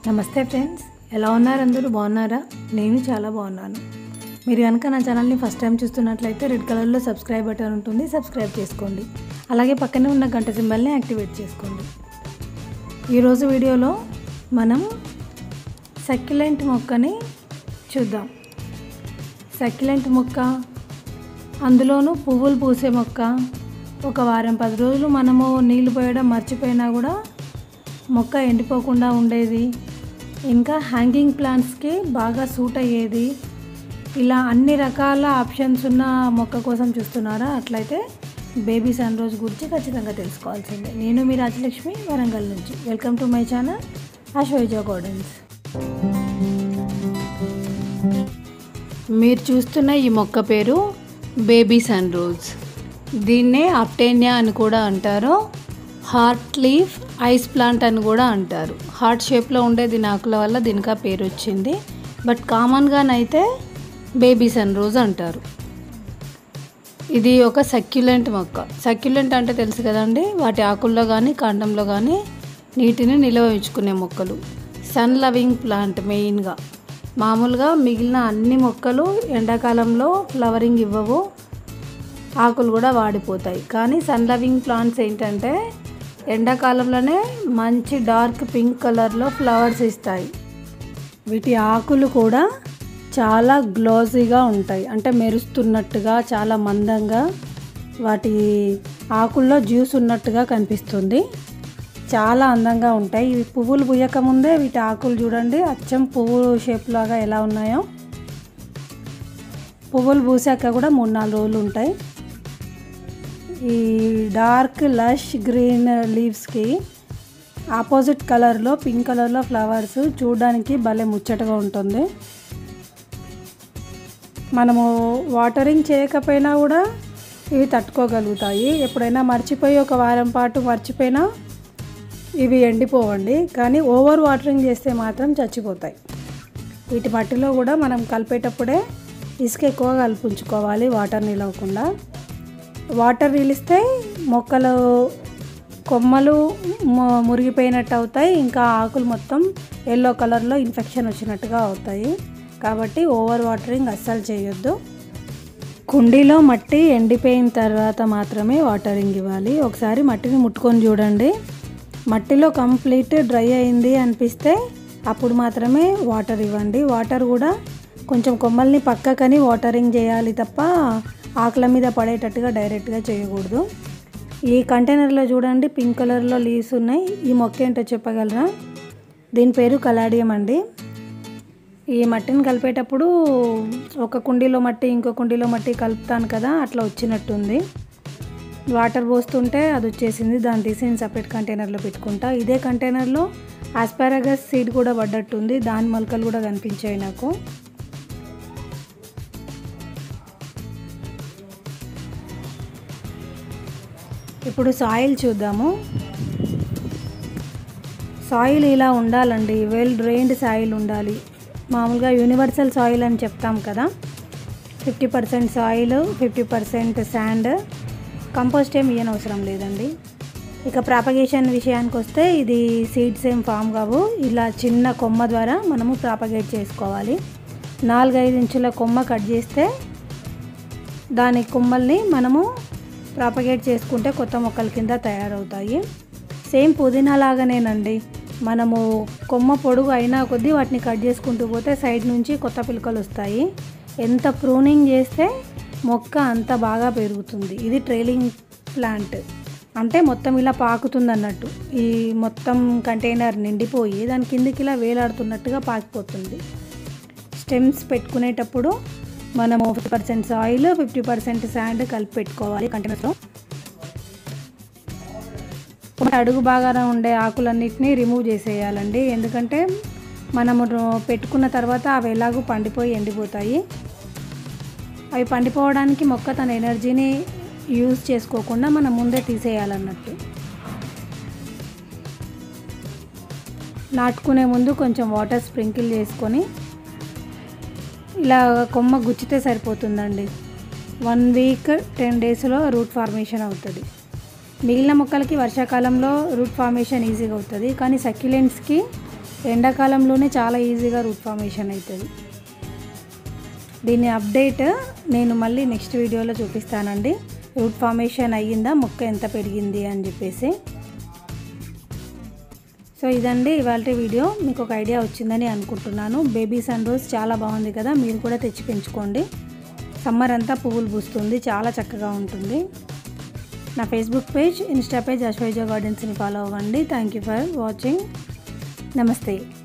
నమస్తే ఫ్రెండ్స్ ఎలా ఉన్నారు అందరూ బాగున్నారా నేను చాలా బాగున్నాను మీరు కనుక నా ఛానల్ని ఫస్ట్ టైం చూస్తున్నట్లయితే రెడ్ కలర్లో సబ్స్క్రైబ్ బటన్ ఉంటుంది సబ్స్క్రైబ్ చేసుకోండి అలాగే పక్కనే ఉన్న గంట సింబల్ని యాక్టివేట్ చేసుకోండి ఈరోజు వీడియోలో మనం సక్యులెంట్ మొక్కని చూద్దాం సక్యులెంట్ మొక్క అందులోనూ పువ్వులు పూసే మొక్క ఒక వారం పది రోజులు మనము నీళ్లు పోయడం మర్చిపోయినా కూడా మొక్క ఎండిపోకుండా ఉండేది ఇంకా హ్యాంగింగ్ ప్లాంట్స్కి బాగా సూట్ అయ్యేది ఇలా అన్ని రకాల ఆప్షన్స్ ఉన్న మొక్క కోసం చూస్తున్నారా అట్లయితే బేబీ సన్ రోజ్ గురించి ఖచ్చితంగా తెలుసుకోవాల్సిందే నేను మీ రాజలక్ష్మి వరంగల్ నుంచి వెల్కమ్ టు మై ఛానల్ అశ్వైజా గార్డెన్స్ మీరు చూస్తున్న ఈ మొక్క పేరు బేబీ సన్ రోజ్ దీన్నే అప్టేనియా అని కూడా అంటారు హార్ట్ లీఫ్ ఐస్ ప్లాంట్ అని కూడా అంటారు హార్ట్ షేప్లో ఉండే దీని ఆకుల వల్ల దీనికి ఆ పేరు వచ్చింది బట్ కామన్గానైతే బేబీ సన్ రోజ్ అంటారు ఇది ఒక సక్యులెంట్ మొక్క సక్యులెంట్ అంటే తెలుసు కదండి వాటి ఆకుల్లో కానీ కాండంలో కానీ నీటిని నిల్వ ఉంచుకునే మొక్కలు సన్ లవింగ్ ప్లాంట్ మెయిన్గా మామూలుగా మిగిలిన అన్ని మొక్కలు ఎండాకాలంలో ఫ్లవరింగ్ ఇవ్వవు ఆకులు కూడా వాడిపోతాయి కానీ సన్ లవింగ్ ప్లాంట్స్ ఏంటంటే ఎండాకాలంలోనే మంచి డార్క్ పింక్ కలర్లో ఫ్లవర్స్ ఇస్తాయి వీటి ఆకులు కూడా చాలా గ్లోజీగా ఉంటాయి అంటే మెరుస్తున్నట్టుగా చాలా మందంగా వాటి ఆకుల్లో జ్యూస్ ఉన్నట్టుగా కనిపిస్తుంది చాలా అందంగా ఉంటాయి ఇవి పువ్వులు పుయ్యక ముందే వీటి ఆకులు చూడండి అచ్చం పువ్వు షేప్ లాగా ఎలా ఉన్నాయో పువ్వులు పూసాక కూడా మూడు నాలుగు రోజులు ఉంటాయి ఈ డార్క్ లష్ గ్రీన్ లీవ్స్కి ఆపోజిట్ కలర్లో పింక్ కలర్లో ఫ్లవర్స్ చూడడానికి భలే ముచ్చటగా ఉంటుంది మనము వాటరింగ్ చేయకపోయినా కూడా ఇవి తట్టుకోగలుగుతాయి ఎప్పుడైనా మర్చిపోయి ఒక వారం పాటు మర్చిపోయినా ఇవి ఎండిపోవండి కానీ ఓవర్ వాటరింగ్ చేస్తే మాత్రం చచ్చిపోతాయి వీటి మట్టిలో కూడా మనం కలిపేటప్పుడే ఇసుక ఎక్కువ కల్పించుకోవాలి వాటర్ నిలవకుండా వాటర్ నిలిస్తే మొక్కలు కొమ్మలు ము- మురిగిపోయినట్టు అవుతాయి ఇంకా ఆకులు మొత్తం ఎల్లో కలర్లో ఇన్ఫెక్షన్ వచ్చినట్టుగా అవుతాయి కాబట్టి ఓవర్ వాటరింగ్ అస్సలు చేయొద్దు కుండీలో మట్టి ఎండిపోయిన తర్వాత మాత్రమే వాటరింగ్ ఇవ్వాలి ఒకసారి మట్టిని ముట్టుకొని చూడండి మట్టిలో కంప్లీట్ డ్రై అయింది అనిపిస్తే అప్పుడు మాత్రమే వాటర్ ఇవ్వండి వాటర్ కూడా కొంచెం కొమ్మల్ని పక్కకని వాటరింగ్ చేయాలి తప్ప ఆకుల మీద పడేటట్టుగా డైరెక్ట్గా చేయకూడదు ఈ కంటైనర్లో చూడండి పింక్ కలర్లో లీవ్స్ ఉన్నాయి ఈ మొక్క ఏంటో చెప్పగలరా దీని పేరు కలాడియం అండి ఈ మట్టిని కలిపేటప్పుడు ఒక కుండీలో మట్టి ఇంకో కుండీలో మట్టి కలుపుతాను కదా అట్లా వచ్చినట్టుంది వాటర్ పోస్తుంటే అది వచ్చేసింది దాన్ని తీసి నేను సపరేట్ కంటైనర్లో పెట్టుకుంటా ఇదే కంటైనర్లో ఆస్పారగస్ సీడ్ కూడా పడ్డట్టుంది దాని మొలకలు కూడా కనిపించాయి నాకు ఇప్పుడు సాయిల్ చూద్దాము సాయిల్ ఇలా ఉండాలండి వెల్ డ్రైన్డ్ సాయిల్ ఉండాలి మామూలుగా యూనివర్సల్ సాయిల్ అని చెప్తాం కదా fifty percent soil fifty percent sand compost ఏం ఇయ్యనవసరం లేదండి ఇక ప్రాపగేషన్ విషయానికి వస్తే ఇది సీడ్స్ ఏం ఫామ్ కావు ఇలా చిన్న కొమ్మ ద్వారా మనము ప్రాపగేట్ చేసుకోవాలి నాలుగైదు ఇంచుల కొమ్మ కట్ చేస్తే దాని కొమ్మల్ని మనము ప్రాపగేట్ చేసుకుంటే కొత్త మొక్కల కింద తయారవుతాయి సేమ్ పుదీనా లాగానేనండి మనము కొమ్మ పొడుగు అయినా కొద్దీ వాటిని కట్ చేసుకుంటూ పోతే సైడ్ నుంచి కొత్త పిలకలు వస్తాయి ఎంత ప్రూనింగ్ చేస్తే మొక్క అంత బాగా పెరుగుతుంది ఇది ట్రైలింగ్ ప్లాంట్ అంటే మొత్తం ఇలా పాకుతుంది అన్నట్టు ఈ మొత్తం కంటైనర్ నిండిపోయి దాని కిందికి ఇలా వేలాడుతున్నట్టుగా పాకిపోతుంది స్టెమ్స్ పెట్టుకునేటప్పుడు మనము fifty percent soil fifty percent sand కలిపి పెట్టుకోవాలి కంటైనర్లో అడుగు బాగానే ఉండే ఆకులన్నిటినీ రిమూవ్ చేసేయాలండి ఎందుకంటే మనము రో- పెట్టుకున్న తర్వాత అవి ఎలాగూ పండిపోయి ఎండిపోతాయి అవి పండిపోవడానికి మొక్క తన ఎనర్జీని యూజ్ చేసుకోకుండా మనం ముందే తీసేయాలన్నట్టు నాటుకునే ముందు కొంచెం వాటర్ స్ప్రింకిల్ చేసుకొని ఇలా కొమ్మ గుచ్చితే సరిపోతుందండి వన్ వీక్ టెన్ డేస్లో రూట్ ఫార్మేషన్ అవుతుంది మిగిలిన మొక్కలకి వర్షాకాలంలో రూట్ ఫార్మేషన్ ఈజీగా అవుతుంది కానీ సక్యులెంట్స్కి ఎండాకాలంలోనే చాలా ఈజీగా రూట్ ఫార్మేషన్ అవుతుంది దీని అప్డేట్ నేను మళ్ళీ నెక్స్ట్ వీడియోలో చూపిస్తానండి రూట్ ఫార్మేషన్ అయ్యిందా మొక్క ఎంత పెరిగింది అని చెప్పేసి సో ఇదండి ఇవాళ వీడియో మీకు ఒక ఐడియా వచ్చిందని అనుకుంటున్నాను బేబీ సన్ రోజ్ చాలా బాగుంది కదా మీరు కూడా తెచ్చి పెంచుకోండి సమ్మర్ అంతా పువ్వులు పూస్తుంది చాలా చక్కగా ఉంటుంది నా ఫేస్బుక్ పేజ్ ఇన్స్టా పేజ్ అశ్వైజ గార్డెన్స్ని ఫాలో అవ్వండి థ్యాంక్ యూ ఫర్ వాచింగ్ నమస్తే